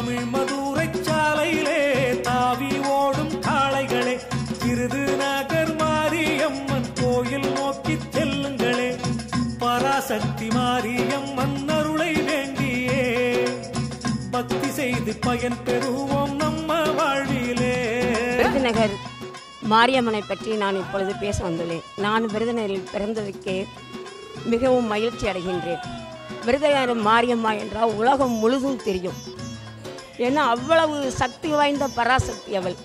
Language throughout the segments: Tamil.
தமிழ் மதுரை சாலையிலே தாவி ஓடும் காளைகளே விருது நகர் மாரியம்மன் கோயில் நோக்கி செல்லுங்களே பராசக்தி மாரியம்மன் அருளை வேண்டியே பக்தி செய்து பயன் பெறுவோம் நம்ம வாழ்விலே விருதுநகர் மாரியம்மனை பற்றி நான் இப்பொழுது பேச வந்துள்ளேன் நான் விருதுநகரில் பிறந்ததுக்கே மிகவும் மகிழ்ச்சி அடைகின்றேன் விருதுநகர் மாரியம்மா என்றால் உலகம் முழுதும் தெரியும் ஏன்னா அவ்வளவு சக்தி வாய்ந்த பராசக்தி அவள்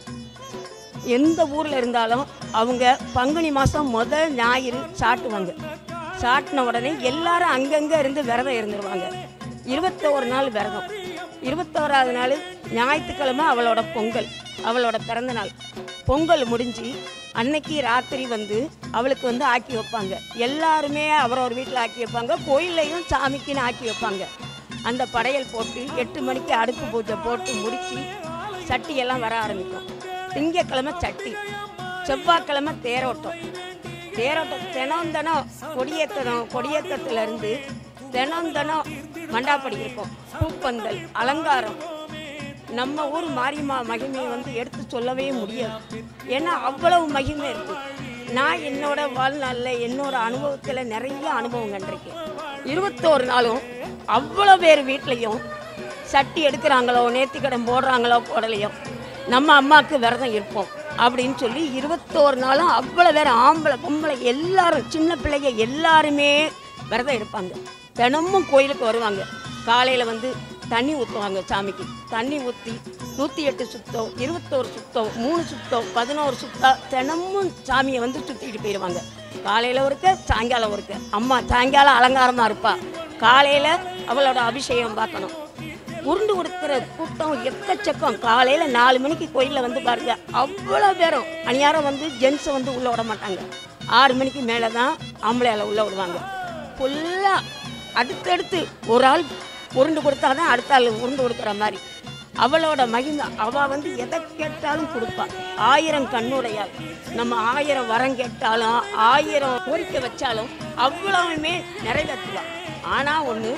எந்த ஊரில் இருந்தாலும் அவங்க பங்குனி மாதம் முதல் ஞாயிறு சாட்டுவாங்க சாட்டின உடனே எல்லாரும் அங்கங்கே இருந்து விரதம் இருந்துருவாங்க இருபத்தோரு நாள் விரதம் இருபத்தோராவது நாள் ஞாயிற்றுக்கிழமை அவளோட பொங்கல் அவளோட பிறந்த நாள் பொங்கல் முடிஞ்சு அன்னைக்கு ராத்திரி வந்து அவளுக்கு வந்து ஆக்கி வைப்பாங்க எல்லாருமே அவரவர் வீட்டில் ஆக்கி வைப்பாங்க கோயில்லையும் சாமிக்குன்னு ஆக்கி வைப்பாங்க அந்த படையல் போட்டு எட்டு மணிக்கு அடுப்பு பூஜை போட்டு முடித்து சட்டியெல்லாம் வர ஆரம்பிக்கும் திங்கக்கிழமை சட்டி செவ்வாய்க்கிழமை தேரோட்டம் தேரோட்டம் தினம் தினம் கொடியேற்றணும் கொடியேற்றத்துலேருந்து தினம் தினம் மண்டாப்படி இருக்கும் பூப்பந்தல் அலங்காரம் நம்ம ஊர் மாரியம்மா மகிமையை வந்து எடுத்து சொல்லவே முடியாது ஏன்னா அவ்வளவு மகிமை இருக்கு நான் என்னோட வாழ்நாளில் என்னோட அனுபவத்தில் நிறைய அனுபவம் கண்டிருக்கேன் இருபத்தோரு நாளும் அவ்வளோ பேர் வீட்லேயும் சட்டி எடுக்கிறாங்களோ நேர்த்திக்கடன் போடுறாங்களோ போடலையோ நம்ம அம்மாவுக்கு விரதம் இருப்போம் அப்படின்னு சொல்லி இருபத்தோரு நாளும் அவ்வளோ பேர் ஆம்பளை பொம்பளை எல்லாரும் சின்ன பிள்ளைங்க எல்லாருமே விரதம் எடுப்பாங்க தினமும் கோயிலுக்கு வருவாங்க காலையில் வந்து தண்ணி ஊற்றுவாங்க சாமிக்கு தண்ணி ஊற்றி நூற்றி எட்டு சுத்தம் இருபத்தோரு சுத்தம் மூணு சுத்தம் பதினோரு சுத்தம் தினமும் சாமியை வந்து சுற்றிட்டு போயிடுவாங்க காலையில் ஒருக்க சாயங்காலம் ஒருக்க அம்மா சாயங்காலம் அலங்காரமாக இருப்பா காலையில் அவளோட அபிஷேகம் பார்க்கணும் உருண்டு கொடுக்குற கூட்டம் எக்கச்சக்கம் காலையில் நாலு மணிக்கு கோயிலில் வந்து பாருங்க அவ்வளோ பேரும் அணியாரம் வந்து ஜென்ஸை வந்து உள்ளே விட மாட்டாங்க ஆறு மணிக்கு மேலே தான் ஆம்பளையால உள்ளே விடுவாங்க ஃபுல்லாக அடுத்தடுத்து ஒரு ஆள் உருண்டு கொடுத்தா தான் அடுத்த ஆள் உருண்டு கொடுக்குற மாதிரி அவளோட மகிமை அவள் வந்து எதை கேட்டாலும் கொடுப்பா ஆயிரம் கண்ணுடையாள் நம்ம ஆயிரம் வரம் கேட்டாலும் ஆயிரம் கோரிக்கை வச்சாலும் அவ்வளவுமே நிறைவேற்றுவா ஆனால் ஒன்று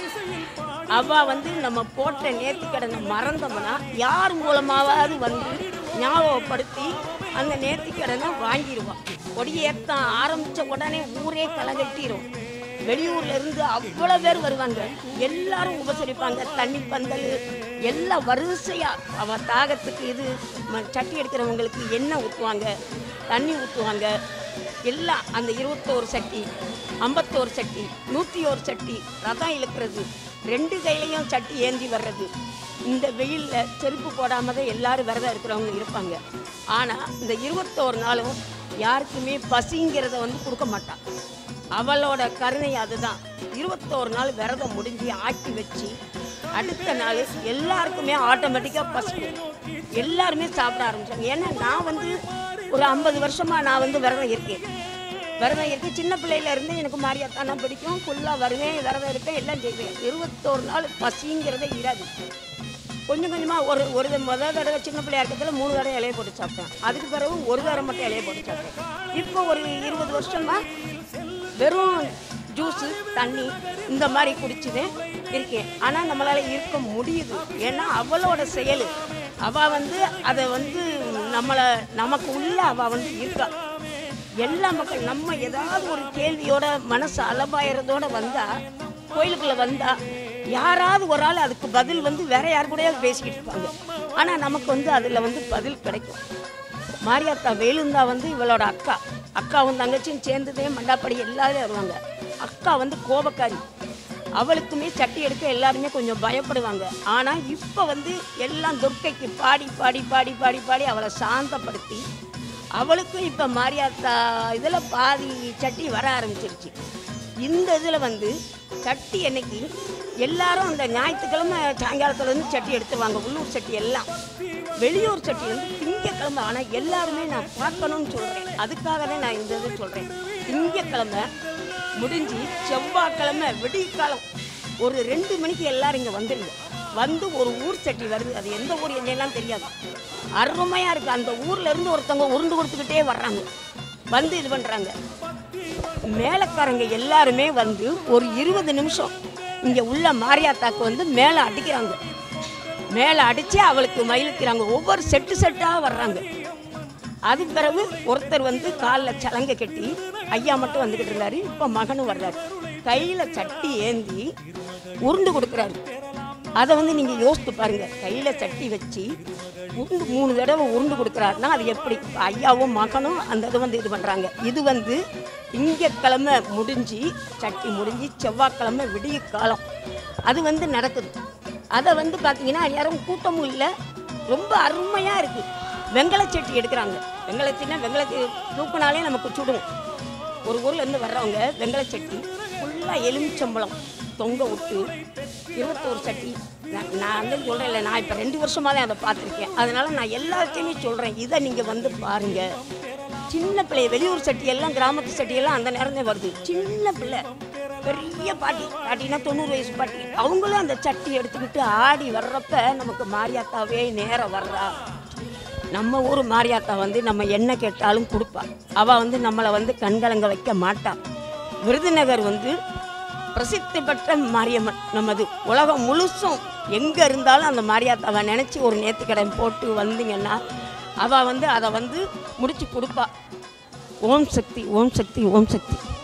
அவ வந்து நம்ம போட்ட நேர்த்திக்கடனை மறந்தோம்னா யார் மூலமாவது வந்து ஞாபகப்படுத்தி அந்த நேர்த்திக்கடனை வாங்கிடுவான் கொடியேற்ற ஆரம்பித்த உடனே ஊரே களைகட்டிரும் வெளியூர்ல இருந்து அவ்வளோ பேர் வருவாங்க எல்லாரும் உபசரிப்பாங்க தண்ணி பந்தல் எல்லாம் வரிசையா அவ தாகத்துக்கு இது ம- சட்டி எடுக்கிறவங்களுக்கு எண்ணெய் ஊற்றுவாங்க தண்ணி ஊற்றுவாங்க எல்லாம் அந்த இருபத்தோரு சட்டி ஐம்பத்தோரு சட்டி நூற்றி ஒரு சட்டி ரதம் இழுக்கிறது ரெண்டு கையிலையும் சட்டி ஏந்தி வர்றது இந்த வெயிலில் செருப்பு போடாம தான் எல்லாரும் விரதம் இருக்கிறவங்க இருப்பாங்க ஆனால் இந்த இருபத்தோரு நாளும் யாருக்குமே பசிங்கிறத வந்து கொடுக்க மாட்டான் அவளோட கருணை அதுதான் இருபத்தோரு நாள் விரதம் முடிஞ்சு ஆக்கி வச்சு அடுத்த நாள் எல்லாருக்குமே ஆட்டோமேட்டிக்காக பசிக்கும் எல்லாருமே சாப்பிட ஆரம்பிச்சாங்க ஏன்னா நான் வந்து ஒரு ஐம்பது வருஷமாக நான் வந்து விரதம் இருக்கேன் விரதம் இருக்கு சின்ன பிள்ளையில இருந்து எனக்கு மாரியாத்தானா பிடிக்கும் ஃபுல்லாக வருவேன் விரதம் இருப்பேன் எல்லாம் செய்வேன் இருபத்தோரு நாள் பசிங்கிறதே இராது கொஞ்சம் கொஞ்சமாக ஒரு ஒரு த- முதல் தடவை சின்ன பிள்ளையா இருக்கிறதுல மூணு தடவை இலையை போட்டு சாப்பிட்டேன் அதுக்கு பிறகு ஒரு தடவை மட்டும் இலையை போட்டு சாப்பிட்டேன் இப்போ ஒரு இருபது வருஷமா வெறும் ஜூஸு தண்ணி இந்த மாதிரி குடிச்சுதே இருக்கேன் ஆனால் நம்மளால் இருக்க முடியுது ஏன்னா அவளோட செயல் அவள் வந்து அதை வந்து நம்மளை நமக்கு உள்ள அவள் வந்து இருக்கா எல்லா மக்கள் நம்ம ஏதாவது ஒரு கேள்வியோட மனசு அலபாயிரதோட வந்தா கோயிலுக்குள்ள வந்தா யாராவது ஒரு ஆள் அதுக்கு பதில் வந்து வேற யார் கூடயாவது பேசிக்கிட்டு இருப்பாங்க ஆனா நமக்கு வந்து அதுல வந்து பதில் கிடைக்கும் மாரியாத்தா வேலுந்தா வந்து இவளோட அக்கா அக்காவும் தங்கச்சியும் சேர்ந்ததே மண்டாப்படி எல்லாரும் வருவாங்க அக்கா வந்து கோபக்காரி அவளுக்குமே சட்டி எடுக்க எல்லாருமே கொஞ்சம் பயப்படுவாங்க ஆனா இப்போ வந்து எல்லாம் துர்க்கைக்கு பாடி பாடி பாடி பாடி பாடி அவளை சாந்தப்படுத்தி அவளுக்கும் இப்போ மாரியாத்தா இதில் பாதி சட்டி வர ஆரம்பிச்சிருச்சு இந்த இதில் வந்து சட்டி என்னைக்கு எல்லாரும் அந்த ஞாயிற்றுக்கிழமை சாயங்காலத்துல இருந்து சட்டி எடுத்துருவாங்க உள்ளூர் சட்டி எல்லாம் வெளியூர் சட்டி வந்து திங்கக்கிழமை ஆனால் எல்லாருமே நான் பார்க்கணும்னு சொல்கிறேன் அதுக்காக தான் நான் இந்த இது சொல்கிறேன் திங்கக்கிழமை முடிஞ்சு செவ்வாய்க்கிழமை விடியற்காலம் ஒரு ரெண்டு மணிக்கு எல்லாரும் இங்கே வந்துடுங்க வந்து ஒரு ஊர் சட்டி வருது அது எந்த ஊர் என்னெல்லாம் தெரியாது அருமையாக இருக்குது அந்த ஊர்ல இருந்து ஒருத்தவங்க உருண்டு கொடுத்துக்கிட்டே வர்றாங்க வந்து இது பண்ணுறாங்க மேலக்காரங்க எல்லாருமே வந்து ஒரு இருபது நிமிஷம் இங்கே உள்ள மாரியாத்தாக்கு வந்து மேலே அடிக்கிறாங்க மேலே அடித்து அவளுக்கு மயிலுக்கிறாங்க ஒவ்வொரு செட்டு செட்டாக வர்றாங்க அதுக்கு பிறகு ஒருத்தர் வந்து காலில் சலங்கை கட்டி ஐயா மட்டும் வந்துக்கிட்டு இருந்தாரு இப்போ மகனும் வர்றாரு கையில் சட்டி ஏந்தி உருண்டு கொடுக்குறாரு அதை வந்து நீங்கள் யோசித்து பாருங்க கையில் சட்டி வச்சு உருண்டு மூணு தடவை உருண்டு கொடுக்குறாருன்னா அது எப்படி இப்ப ஐயாவும் மகனும் அந்த இது வந்து இது பண்ணுறாங்க இது வந்து திங்கக்கிழமை முடிஞ்சு சட்டி முடிஞ்சு செவ்வாய்க்கிழமை விடிய காலம் அது வந்து நடக்குது அதை வந்து பார்த்தீங்கன்னா யாரும் கூட்டமும் இல்லை ரொம்ப அருமையாக இருக்குது வெங்கலச்சட்டி எடுக்கிறாங்க வெங்கலத்தினா வெங்கலத்தி தூக்குனாலே நமக்கு சுடும் ஒரு ஊர்லேருந்து வர்றவங்க வெங்கலச்சட்டி ஃபுல்லாக எலுமிச்சம்பழம் தொங்க விட்டு இருபத்தோரு சட்டி நான் நான் வந்து சொல்கிறேன் நான் இப்போ ரெண்டு வருஷமாக தான் அதை பார்த்துருக்கேன் அதனால் நான் எல்லாத்தையுமே சொல்கிறேன் இதை நீங்கள் வந்து பாருங்கள் சின்ன பிள்ளை வெளியூர் சட்டி எல்லாம் கிராமத்து சட்டி எல்லாம் அந்த நேரம் தான் வருது சின்ன பிள்ளை பெரிய பாட்டி பாட்டினா தொண்ணூறு வயசு பாட்டி அவங்களும் அந்த சட்டி எடுத்துக்கிட்டு ஆடி வர்றப்ப நமக்கு மாரியாத்தாவே நேரம் வர்றா நம்ம ஊர் மாரியாத்தா வந்து நம்ம என்ன கேட்டாலும் கொடுப்பா அவள் வந்து நம்மளை வந்து கண்கலங்க வைக்க மாட்டா விருதுநகர் வந்து பிரசித்தி பெற்ற மாரியம்மன் நமது உலகம் முழுசும் எங்கே இருந்தாலும் அந்த மாரியாத்தாவை நினச்சி ஒரு நேர்த்திக்கடன் போட்டு வந்தீங்கன்னா அவள் வந்து அதை வந்து முடிச்சு கொடுப்பா ஓம் சக்தி ஓம் சக்தி ஓம் சக்தி